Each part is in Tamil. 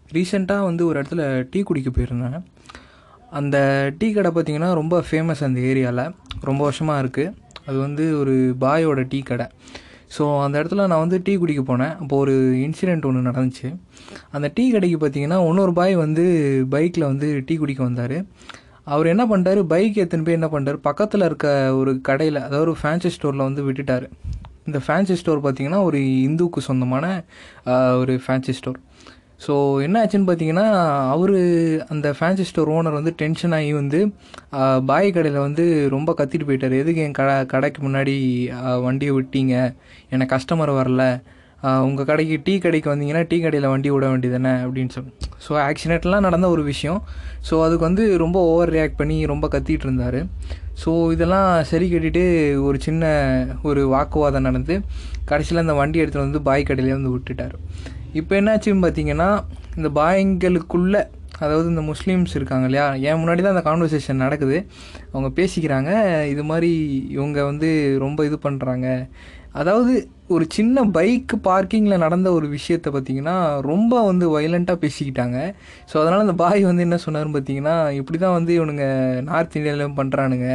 ரீசெண்டாக வந்து ஒரு இடத்துல டீ குடிக்க போயிருந்தேன் அந்த டீ கடை பார்த்திங்கன்னா ரொம்ப ஃபேமஸ் அந்த ஏரியாவில் ரொம்ப வருஷமாக இருக்குது அது வந்து ஒரு பாயோட டீ கடை ஸோ அந்த இடத்துல நான் வந்து டீ குடிக்க போனேன் அப்போ ஒரு இன்சிடெண்ட் ஒன்று நடந்துச்சு அந்த டீ கடைக்கு பார்த்தீங்கன்னா இன்னொரு பாய் வந்து பைக்கில் வந்து டீ குடிக்க வந்தார் அவர் என்ன பண்ணிட்டாரு பைக் எத்தனை போய் என்ன பண்ணிட்டாரு பக்கத்தில் இருக்க ஒரு கடையில் அதாவது ஒரு ஃபேன்சி ஸ்டோரில் வந்து விட்டுட்டார் இந்த ஃபேன்சி ஸ்டோர் பார்த்தீங்கன்னா ஒரு இந்துவுக்கு சொந்தமான ஆஹ், ஒரு ஃபேன்சி ஸ்டோர் ஸோ என்ன ஆச்சுன்னு பார்த்தீங்கன்னா அவர் அந்த ஃபேன்சி ஸ்டோர் ஓனர் வந்து டென்ஷன் ஆகி வந்து ஆஹ், பாய் கடையில் வந்து ரொம்ப கத்திட்டு போயிட்டார் எதுக்கு என் கடை கடைக்கு முன்னாடி ஆஹ், வண்டியை விட்டீங்க எனக்கு கஸ்டமர் வரல உங்கள் கடைக்கு டீ கடைக்கு வந்தீங்கன்னா டீ கடையில் வண்டி விட வேண்டியதானே அப்படின்னு சொல்லி ஸோ ஆக்சிடென்ட்லாம் நடந்த ஒரு விஷயம் ஸோ அதுக்கு வந்து ரொம்ப ஓவர் ரியாக்ட் பண்ணி ரொம்ப கத்திட்டு இருந்தார் ஸோ இதெல்லாம் சரி கட்டிட்டு ஒரு சின்ன ஒரு வாக்குவாதம் நடந்து கடைசியில் அந்த வண்டி எடுத்துகிட்டு வந்து பாய் கடையிலே வந்து விட்டுட்டார் இப்போ என்னாச்சுன்னு பார்த்தீங்கன்னா இந்த பாய்ங்களுக்குள்ள அதாவது இந்த முஸ்லீம்ஸ் இருக்காங்க இல்லையா என் முன்னாடி தான் அந்த கான்வர்சேஷன் நடக்குது அவங்க பேசிக்கிறாங்க இது மாதிரி இவங்க வந்து ரொம்ப இது பண்ணுறாங்க அதாவது ஒரு சின்ன பைக் பார்க்கிங்கில் நடந்த ஒரு விஷயத்தை பார்த்தீங்கன்னா ரொம்ப வந்து வைலண்ட்டாக பேசிக்கிட்டாங்க ஸோ அதனால் அந்த பாய் வந்து என்ன சொன்னார்னு பார்த்தீங்கன்னா இப்படி தான் வந்து இவனுங்க நார்த் இந்தியாவிலும் பண்ணுறானுங்க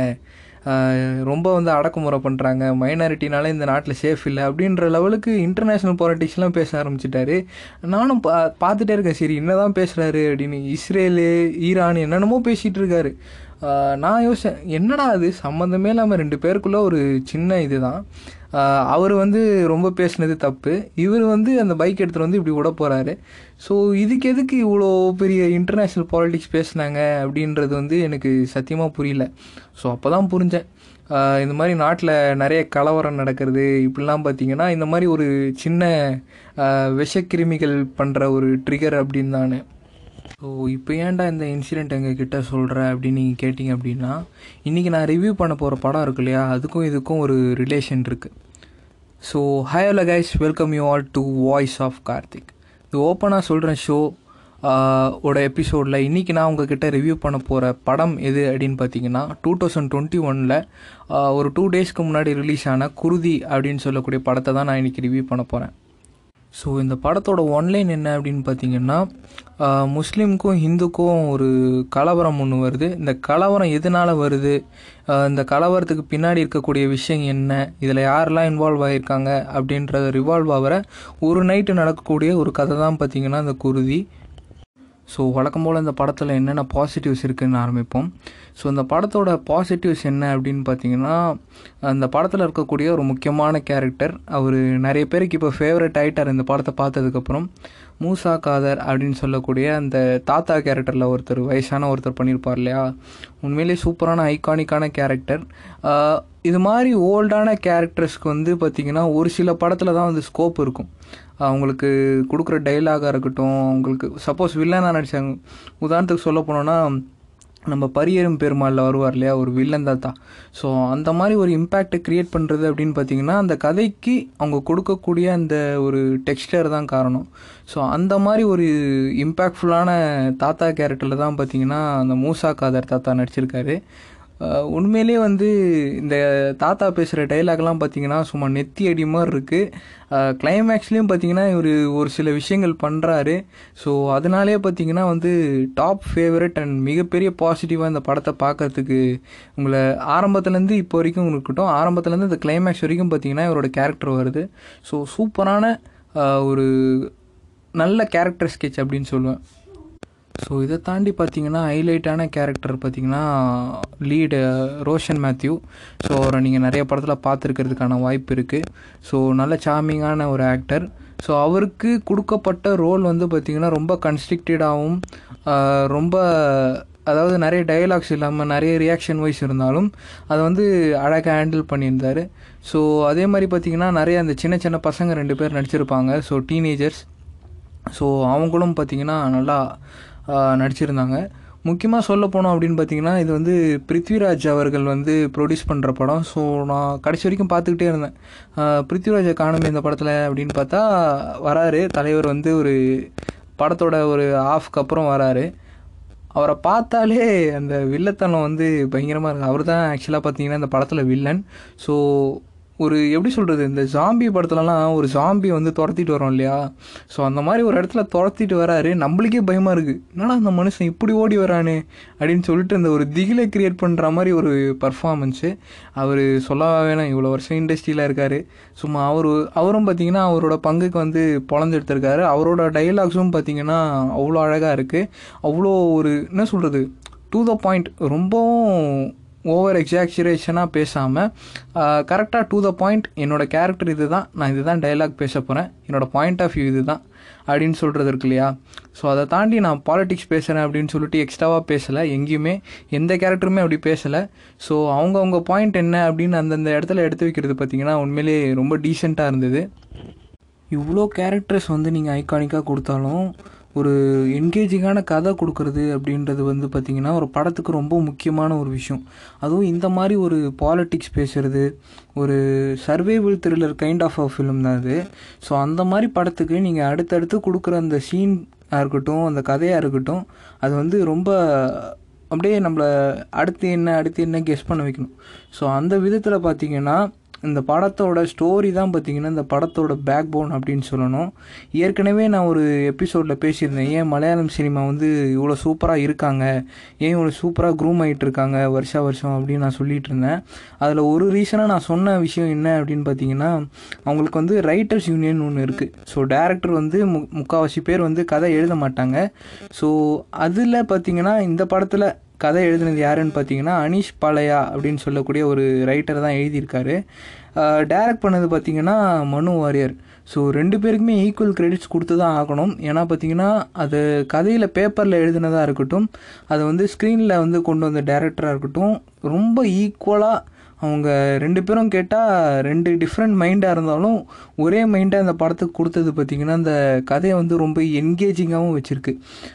ஆஹ் ரொம்ப வந்து அடக்குமுறை பண்ணுறாங்க மைனாரிட்டினால இந்த நாட்டில் சேஃப் இல்லை அப்படின்ற லெவலுக்கு இன்டர்நேஷ்னல் பாலிட்டிக்ஸ்லாம் பேச ஆரம்பிச்சிட்டாரு நானும் பா பார்த்துட்டே இருக்கேன் சரி என்னதான் பேசுகிறாரு அப்படின்னு இஸ்ரேலு ஈரான் என்னென்னமோ பேசிகிட்டு இருக்காரு ஆஹ் நான் யோசிச்சேன் என்னடா அது சம்மந்தமே இல்லாமல் ரெண்டு பேருக்குள்ள ஒரு சின்ன இதுதான் அவர் வந்து ரொம்ப பேசுனது தப்பு இவர் வந்து அந்த பைக் எடுத்துகிட்டு வந்து இப்படி விட போகிறாரு ஸோ இதுக்கு எதுக்கு இவ்வளோ பெரிய இன்டர்நேஷ்னல் பாலிடிக்ஸ் பேசுனாங்க அப்படின்றது வந்து எனக்கு சத்தியமாக புரியல ஸோ அப்போ தான் புரிஞ்சேன் ஆஹ் இந்த மாதிரி நாட்டில் நிறைய கலவரம் நடக்கிறது இப்படிலாம் பார்த்தீங்கன்னா இந்த மாதிரி ஒரு சின்ன ஆஹ் விஷக்கிருமிகள் பண்ணுற ஒரு ட்ரிகர் அப்படின்னு தான் ஸோ இப்போ ஏன்டா இந்த இன்சிடெண்ட் எங்கள் கிட்ட சொல்கிற அப்படின்னு நீங்கள் கேட்டிங்க அப்படின்னா இன்றைக்கி நான் ரிவ்யூ பண்ண போகிற படம் இருக்கு இல்லையா அதுக்கும் இதுக்கும் ஒரு ரிலேஷன் இருக்குது so hi hello guys welcome you all to voice of Karthik இது ஓப்பனாக சொல்கிறேன் ஷோ ஓட எபிசோடில் இன்றைக்கி நான் உங்ககிட்ட ரிவ்யூ பண்ண போகிற படம் எது அப்படின்னு பார்த்தீங்கன்னா டூ தௌசண்ட் டுவெண்ட்டி ஒனில் ஒரு டூ டேஸ்க்கு முன்னாடி ரிலீஸ் ஆன குருதி அப்படின்னு சொல்லக்கூடிய படத்தை தான் நான் இன்றைக்கி ரிவ்யூ பண்ண போகிறேன் ஸோ இந்த படத்தோட ஒன்லைன் என்ன அப்படின்னு பார்த்தீங்கன்னா ஆஹ், முஸ்லீமுக்கும் ஹிந்துக்கும் ஒரு கலவரம் ஒன்று வருது இந்த கலவரம் எதனால் வருது ஆஹ், இந்த கலவரத்துக்கு பின்னாடி இருக்கக்கூடிய விஷயம் என்ன இதில் யாரெல்லாம் இன்வால்வ் ஆகியிருக்காங்க அப்படின்றத ரிவால்வ் ஆகிற ஒரு நைட்டு நடக்கக்கூடிய ஒரு கதை தான் பார்த்தீங்கன்னா இந்த குருதி ஸோ வழக்கம் போல் இந்த படத்தில் என்னென்ன பாசிட்டிவ்ஸ் இருக்குதுன்னு ஆரம்பிப்போம் ஸோ இந்த படத்தோட பாசிட்டிவ்ஸ் என்ன அப்படின்னு பார்த்தீங்கன்னா அந்த படத்தில் இருக்கக்கூடிய ஒரு முக்கியமான கேரக்டர் அவர் நிறைய பேருக்கு இப்போ ஃபேவரட் ஆகிட்டார் இந்த படத்தை பார்த்ததுக்கப்புறம் மூசா காதர் அப்படின்னு சொல்லக்கூடிய அந்த தாத்தா கேரக்டரில் ஒருத்தர் வயசான ஒருத்தர் பண்ணியிருப்பார் இல்லையா உண்மையிலேயே சூப்பரான ஐகானிக்கான கேரக்டர் இது மாதிரி ஓல்டான கேரக்டர்ஸ்க்கு வந்து பார்த்திங்கன்னா ஒரு சில படத்தில் தான் வந்து ஸ்கோப் இருக்கும் அவங்களுக்கு கொடுக்குற டைலாகாக இருக்கட்டும் அவங்களுக்கு சப்போஸ் வில்லனாக நடித்தாங்க உதாரணத்துக்கு சொல்ல போனோன்னா நம்ம பரியரும் பெருமாளில் வருவார் இல்லையா ஒரு வில்லன் தாத்தா ஸோ அந்த மாதிரி ஒரு இம்பேக்டை க்ரியேட் பண்ணுறது அப்படின்னு பார்த்தீங்கன்னா அந்த கதைக்கு அவங்க கொடுக்கக்கூடிய அந்த ஒரு டெக்ஸ்டர் தான் காரணம் ஸோ அந்த மாதிரி ஒரு இம்பேக்ட்ஃபுல்லான தாத்தா கேரக்டரில் தான் பார்த்தீங்கன்னா அந்த மூசா காதர் தாத்தா நடிச்சிருக்காரு அஹ் உண்மையிலேயே வந்து இந்த தாத்தா பேசுகிற டைலாக்லாம் பார்த்தீங்கன்னா சும்மா நெத்தி அடி மாதிரி இருக்குது கிளைமேக்ஸ்லேயும் பார்த்தீங்கன்னா இவர் ஒரு சில விஷயங்கள் பண்ணுறாரு ஸோ அதனாலே பார்த்தீங்கன்னா வந்து டாப் ஃபேவரட் அண்ட் மிகப்பெரிய பாசிட்டிவாக இந்த படத்தை பார்க்கறதுக்கு உங்களை ஆரம்பத்துலேருந்து இப்போ வரைக்கும் இருக்கட்டும் ஆரம்பத்துலேருந்து இந்த கிளைமேக்ஸ் வரைக்கும் பார்த்தீங்கன்னா இவரோட கேரக்டர் வருது ஸோ சூப்பரான அஹ், ஒரு நல்ல கேரக்டர் ஸ்கெட்ச் அப்படின்னு சொல்லுவேன் ஸோ இதை தாண்டி பார்த்தீங்கன்னா ஹைலைட்டான கேரக்டர் பார்த்தீங்கன்னா லீடு ரோஷன் மேத்யூ ஸோ அவரை நீங்கள் நிறைய படத்தில் பார்த்துருக்கிறதுக்கான வாய்ப்பு இருக்குது ஸோ நல்ல சார்மிங்கான ஒரு ஆக்டர் ஸோ அவருக்கு கொடுக்கப்பட்ட ரோல் வந்து பார்த்திங்கன்னா ரொம்ப கன்ஸ்ட்ரிக்டடாகவும் ரொம்ப அதாவது நிறைய டயலாக்ஸ் இல்லாமல் நிறைய ரியாக்ஷன் வைஸ் இருந்தாலும் அதை வந்து அழகாக ஹேண்டில் பண்ணியிருந்தார் ஸோ அதே மாதிரி பார்த்திங்கன்னா நிறைய அந்த சின்ன சின்ன பசங்க ரெண்டு பேர் நடிச்சிருப்பாங்க ஸோ டீனேஜர்ஸ் ஸோ அவங்களும் பார்த்திங்கன்னா நல்லா ஆஹ், நடிச்சிருந்தாங்க முக்கியமாக சொல்ல போனோம் அப்படின்னு பார்த்தீங்கன்னா இது வந்து பிருத்விராஜ் அவர்கள் வந்து ப்ரொடியூஸ் பண்ணுற படம் ஸோ நான் கடைசி வரைக்கும் பார்த்துக்கிட்டே இருந்தேன் ஆஹ், பிருத்விராஜை காணுமே இந்த படத்தில் அப்படின்னு பார்த்தா வராரு தலைவர் வந்து ஒரு படத்தோட ஒரு ஆஃப்க்கு அப்புறம் வராரு அவரை பார்த்தாலே அந்த வில்லத்தனம் வந்து பயங்கரமாக இருக்கு அவர் தான் ஆக்சுவலாக பார்த்தீங்கன்னா இந்த படத்தில் வில்லன் ஸோ ஒரு எப்படி சொல்கிறது இந்த ஜாம்பி படத்துலலாம் ஒரு ஜாம்பி வந்து துரத்திட்டு வரோம் இல்லையா ஸோ அந்த மாதிரி ஒரு இடத்துல துரத்திட்டு வராரு நம்மளுக்கே பயமாக இருக்குது என்னடா அந்த மனுஷன் இப்படி ஓடி வரானே அப்படின்னு சொல்லிட்டு அந்த ஒரு திகிலை கிரியேட் பண்ணுற மாதிரி ஒரு பர்ஃபார்மன்ஸு அவர் சொல்லவா வேணாம் இவ்வளோ வருஷம் இண்டஸ்ட்ரியில் இருக்கார் சும்மா அவர் அவரும் பார்த்தீங்கன்னா அவரோட பங்குக்கு வந்து பொழந்தெடுத்திருக்காரு அவரோட டைலாக்ஸும் பார்த்தீங்கன்னா அவ்வளோ அழகாக இருக்குது அவ்வளோ ஒரு என்ன சொல்கிறது டு த பாயிண்ட் ரொம்பவும் ஓவர் எக்ஸாக்சுரேஷனாக பேசாமல் கரெக்டாக டு த பாயிண்ட் என்னோடய கேரக்டர் இது தான் நான் இது தான் டைலாக் பேச போகிறேன் என்னோடய பாயிண்ட் ஆஃப் வியூ இது தான் அப்படின்னு சொல்கிறது இருக்கு இல்லையா ஸோ அதை தாண்டி நான் பாலிடிக்ஸ் பேசுகிறேன் அப்படின்னு சொல்லிட்டு எக்ஸ்ட்ராவாக பேசலை எங்கேயுமே எந்த கேரக்டருமே அப்படி பேசலை ஸோ அவங்கவுங்க பாயிண்ட் என்ன அப்படின்னு அந்தந்த இடத்துல எடுத்து வைக்கிறது பார்த்திங்கன்னா உண்மையிலே ரொம்ப டீசெண்டாக இருந்தது இவ்வளோ கேரக்டர்ஸ் வந்து நீங்கள் ஐகானிக்காக கொடுத்தாலும் ஒரு என்கேஜிங்கான கதை கொடுக்கறது அப்படின்றது வந்து பார்த்திங்கன்னா ஒரு படத்துக்கு ரொம்ப முக்கியமான ஒரு விஷயம் அதுவும் இந்த மாதிரி ஒரு பாலிட்டிக்ஸ் பேசுகிறது ஒரு survival thriller kind of a film தான் அது ஸோ அந்த மாதிரி படத்துக்கு நீங்கள் அடுத்தடுத்து கொடுக்குற அந்த சீனாக இருக்கட்டும் அந்த கதையாக இருக்கட்டும் அது வந்து ரொம்ப அப்படியே நம்மளை அடுத்து என்ன அடுத்து என்ன கெஸ் பண்ண வைக்கணும் ஸோ அந்த விதத்தில் பார்த்திங்கன்னா இந்த படத்தோட ஸ்டோரி தான் பார்த்திங்கன்னா இந்த படத்தோட பேக் போன் அப்படின்னு சொல்லணும் ஏற்கனவே நான் ஒரு எபிசோடில் பேசியிருந்தேன் ஏன் மலையாளம் சினிமா வந்து இவ்வளோ சூப்பராக இருக்காங்க ஏன் இவ்வளோ சூப்பராக க்ரூம் ஆகிட்டு இருக்காங்க வருஷா வருஷம் அப்படின்னு நான் சொல்லிட்டு இருந்தேன் அதில் ஒரு ரீசனாக நான் சொன்ன விஷயம் என்ன அப்படின்னு பார்த்தீங்கன்னா அவங்களுக்கு வந்து ரைட்டர்ஸ் யூனியன் ஒன்று இருக்குது ஸோ டேரக்டர் வந்து மு முக்கால்வாசி பேர் வந்து கதை எழுத மாட்டாங்க ஸோ அதில் பார்த்திங்கன்னா இந்த படத்தில் கதை எழுதினது யாருன்னு பார்த்தீங்கன்னா அனீஷ் பாலையா அப்படின்னு சொல்லக்கூடிய ஒரு ரைட்டர் தான் எழுதியிருக்காரு டைரக்ட் பண்ணது பார்த்தீங்கன்னா மனு வாரியர் ஸோ ரெண்டு பேருக்குமே ஈக்குவல் கிரெடிட்ஸ் கொடுத்து தான் ஆகணும் ஏன்னா பார்த்தீங்கன்னா அது கதையில் பேப்பரில் எழுதினதாக இருக்கட்டும் அதை வந்து ஸ்க்ரீனில் வந்து கொண்டு வந்த டேரக்டராக இருக்கட்டும் ரொம்ப ஈக்குவலாக அவங்க ரெண்டு பேரும் கேட்டால் ரெண்டு டிஃப்ரெண்ட் மைண்டாக இருந்தாலும் ஒரே மைண்டாக அந்த படத்துக்கு கொடுத்தது பார்த்திங்கன்னா அந்த கதையை வந்து ரொம்ப என்கேஜிங்காகவும் வச்சுருக்கு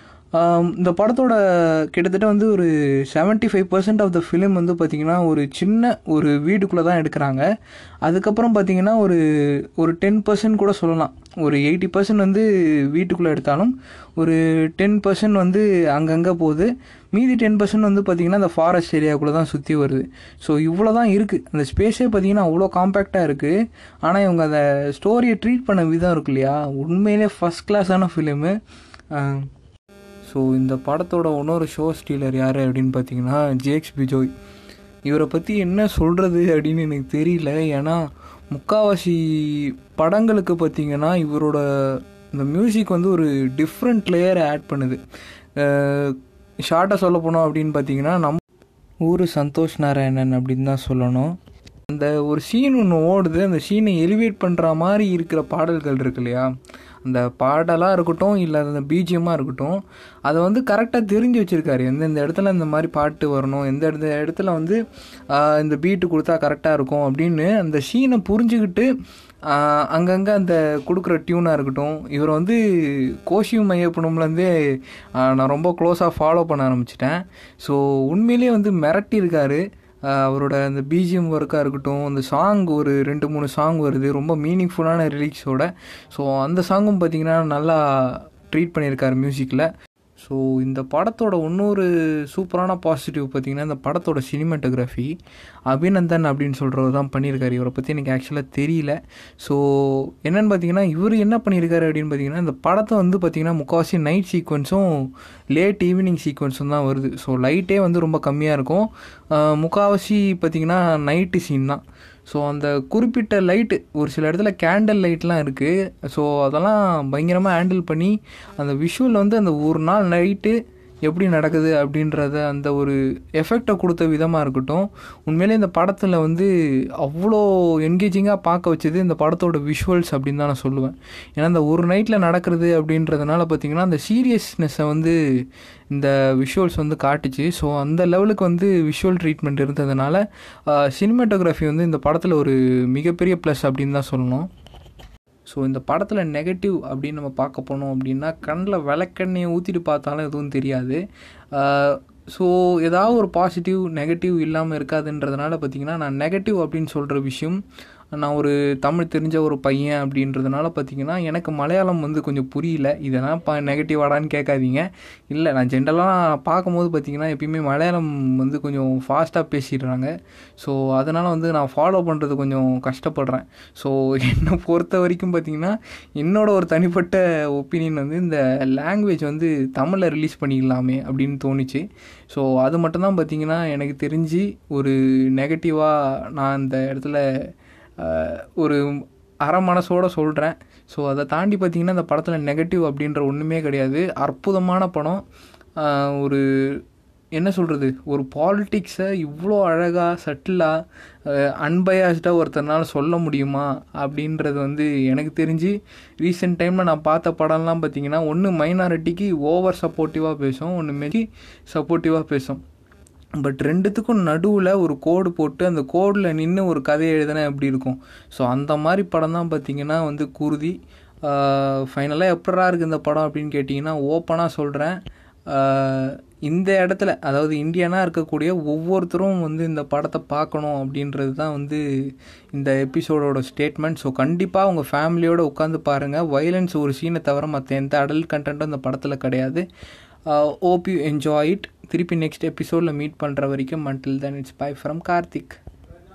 இந்த படத்தோட கிட்டத்தட்ட வந்து ஒரு seventy five percent of the film வந்து பார்த்திங்கன்னா ஒரு சின்ன ஒரு வீடுக்குள்ளே தான் எடுக்கிறாங்க அதுக்கப்புறம் பார்த்திங்கன்னா ஒரு ஒரு டென் பர்சன்ட் கூட சொல்லலாம் ஒரு எயிட்டி பர்சன்ட் வந்து வீட்டுக்குள்ளே எடுத்தாலும் ஒரு டென் பர்சன்ட் வந்து அங்கங்கே போகுது மீதி டென் பர்சன்ட் வந்து பார்த்திங்கன்னா அந்த ஃபாரஸ்ட் ஏரியாவுக்குள்ளே தான் சுற்றி வருது ஸோ இவ்வளோ தான் இருக்குது அந்த ஸ்பேஸே பார்த்திங்கன்னா அவ்வளோ காம்பேக்டாக இருக்குது ஆனால் இவங்க அந்த ஸ்டோரியை ட்ரீட் பண்ண விதம் இருக்கு இல்லையா உண்மையிலே ஃபஸ்ட் கிளாஸான ஃபிலிமு ஸோ இந்த படத்தோட இன்னொரு ஷோ ஸ்டீலர் யார் அப்படின்னு பார்த்தீங்கன்னா ஜேக்ஸ் பிஜோய் இவரை பற்றி என்ன சொல்கிறது அப்படின்னு எனக்கு தெரியல ஏன்னா முக்காவாசி படங்களுக்கு பார்த்திங்கன்னா இவரோட இந்த மியூசிக் வந்து ஒரு டிஃப்ரெண்ட் லேயர் ஆட் பண்ணுது ஷார்ட்டாக சொல்ல போனோம் அப்படின்னு பார்த்தீங்கன்னா நம் ஊர் சந்தோஷ் நாராயணன் அப்படின்னு தான் சொல்லணும் அந்த ஒரு சீன் ஒன்று ஓடுது அந்த சீனை எலிவேட் பண்ணுற மாதிரி இருக்கிற பாடல்கள் இருக்கு இல்லையா அந்த பாடலாக இருக்கட்டும் இல்லை அந்த பிஜிஎம்மாக இருக்கட்டும் அதை வந்து கரெக்டாக தெரிஞ்சு வச்சுருக்காரு எந்தெந்த இடத்துல இந்த மாதிரி பாட்டு வரணும் எந்த இடத்த இடத்துல வந்து இந்த பீட்டு கொடுத்தா கரெக்டாக இருக்கும் அப்படின்னு அந்த சீனை புரிஞ்சுக்கிட்டு அங்கங்கே அந்த கொடுக்குற டியூனாக இருக்கட்டும் இவர் வந்து கோஷியும் மையப்பணம்லேருந்தே நான் ரொம்ப க்ளோஸாக ஃபாலோ பண்ண ஆரம்பிச்சிட்டேன் ஸோ உண்மையிலே வந்து மிரட்டி இருக்காரு அவரோட அந்த பிஜிஎம் ஒர்க்காக இருக்கட்டும் அந்த சாங் ஒரு ரெண்டு மூணு சாங் வருது ரொம்ப மீனிங்ஃபுல்லான ரிலீக்ஸோட ஸோ அந்த சாங்கும் பார்த்திங்கன்னா நல்லா ட்ரீட் பண்ணியிருக்காரு மியூசிக்கில் ஸோ இந்த படத்தோட இன்னொரு சூப்பரான பாசிட்டிவ் பார்த்திங்கன்னா இந்த படத்தோட சினிமாட்டோகிராஃபி அபிநந்தன் அப்படின்னு சொல்கிறவர் தான் பண்ணியிருக்காரு இவரை பற்றி எனக்கு ஆக்சுவலாக தெரியல ஸோ என்னென்னு பார்த்தீங்கன்னா இவர் என்ன பண்ணியிருக்காரு அப்படின்னு பார்த்தீங்கன்னா இந்த படத்தை வந்து பார்த்திங்கன்னா முக்கால்வாசி நைட் சீக்வன்ஸும் லேட் ஈவினிங் சீக்வன்ஸும் தான் வருது ஸோ லைட்டே வந்து ரொம்ப கம்மியாக இருக்கும் முக்கால்வாசி பார்த்திங்கன்னா நைட்டு சீன் தான் ஸோ அந்த குறிப்பிட்ட லைட்டு ஒரு சில இடத்துல கேண்டில் லைட்லாம் இருக்குது ஸோ அதெல்லாம் பயங்கரமாக ஹேண்டில் பண்ணி அந்த விஷுவல் வந்து அந்த ஒரு நாள் நைட்டு எப்படி நடக்குது அப்படின்றத அந்த ஒரு எஃபெக்டை கொடுத்த விதமாக இருக்கட்டும் உண்மையிலே இந்த படத்தில் வந்து அவ்வளோ என்கேஜிங்காக பார்க்க வச்சது இந்த படத்தோட விஷுவல்ஸ் அப்படின்னு தான் நான் சொல்லுவேன் ஏன்னா இந்த ஒரு நைட்டில் நடக்கிறது அப்படின்றதுனால பார்த்திங்கன்னா அந்த சீரியஸ்னஸை வந்து இந்த விஷுவல்ஸ் வந்து காட்டுச்சு ஸோ அந்த லெவலுக்கு வந்து விஷுவல் ட்ரீட்மெண்ட் இருந்ததுனால சினிமாட்டோகிராஃபி வந்து இந்த படத்தில் ஒரு மிகப்பெரிய ப்ளஸ் அப்படின்னு தான் சொல்லணும் ஸோ இந்த படத்தில் நெகட்டிவ் அப்படின்னு நம்ம பார்க்க போனோம் அப்படின்னா கண்ணில் விளக்கெண்ணெயை ஊற்றிட்டு பார்த்தாலும் எதுவும் தெரியாது ஸோ ஏதாவது ஒரு பாசிட்டிவ் நெகட்டிவ் இல்லாமல் இருக்காதுன்றதுனால பார்த்திங்கன்னா நான் நெகட்டிவ் அப்படின்னு சொல்கிற விஷயம் நான் ஒரு தமிழ் தெரிஞ்ச ஒரு பையன் அப்படின்றதுனால பார்த்தீங்கன்னா எனக்கு மலையாளம் வந்து கொஞ்சம் புரியல இதெல்லாம் இப்போ நெகட்டிவாடான்னு கேட்காதீங்க இல்லை நான் ஜென்ரலாக பார்க்கும்போது பார்த்தீங்கன்னா எப்பயுமே மலையாளம் வந்து கொஞ்சம் ஃபாஸ்ட்டாக பேசிடுறாங்க ஸோ அதனால் வந்து நான் ஃபாலோ பண்ணுறது கொஞ்சம் கஷ்டப்படுறேன் ஸோ என்னை பொறுத்த வரைக்கும் பார்த்தீங்கன்னா என்னோட ஒரு தனிப்பட்ட ஒப்பீனியன் வந்து இந்த லாங்குவேஜ் வந்து தமிழில் ரிலீஸ் பண்ணிக்கலாமே அப்படின்னு தோணுச்சு ஸோ அது மட்டும்தான் பார்த்தீங்கன்னா எனக்கு தெரிஞ்சு ஒரு நெகட்டிவாக நான் இந்த இடத்துல அஹ், ஒரு அரை மனசோட சொல்கிறேன் ஸோ அதை தாண்டி பார்த்தீங்கன்னா இந்த படத்தில் நெகட்டிவ் அப்படின்ற ஒன்றுமே கிடையாது அற்புதமான படம் அஹ், ஒரு என்ன சொல்கிறது ஒரு பாலிட்டிக்ஸை இவ்வளோ அழகாக சட்டிலாக அன்பயாஸ்டாக ஒருத்தர்னால சொல்ல முடியுமா அப்படின்றது வந்து எனக்கு தெரிஞ்சு ரீசெண்ட் டைமில் நான் பார்த்த படம்லாம் பார்த்தீங்கன்னா ஒன்று மைனாரிட்டிக்கு ஓவர் சப்போர்ட்டிவாக பேசும் ஒன்று மெரி சப்போர்ட்டிவாக பேசும் பட் ரெண்டுத்துக்கும் நடுவில் ஒரு கோடு போட்டு அந்த கோடில் நின்று ஒரு கதையை எழுதினா எப்படி இருக்கும் ஸோ அந்த மாதிரி படம் தான் பார்த்தீங்கன்னா வந்து குருதி ஃபைனலாக எப்படா இருக்குது இந்த படம் அப்படின்னு கேட்டிங்கன்னா ஓப்பனாக சொல்கிறேன் இந்த இடத்துல அதாவது இந்தியனாக இருக்கக்கூடிய ஒவ்வொருத்தரும் வந்து இந்த படத்தை பார்க்கணும் அப்படின்றது தான் வந்து இந்த எபிசோடோட ஸ்டேட்மெண்ட் ஸோ கண்டிப்பாக உங்கள் ஃபேமிலியோடு உட்காந்து பாருங்கள் வைலன்ஸ் ஒரு சீனை தவிர மற்ற எந்த அடல்ட் கண்டென்ட்டும் இந்த படத்தில் கிடையாது ஓப் யூ என்ஜாய் இட் திருப்பி நெக்ஸ்ட் எபிசோடில் மீட் பண்ணுற வரைக்கும் மண்டில் then it's bye from Karthik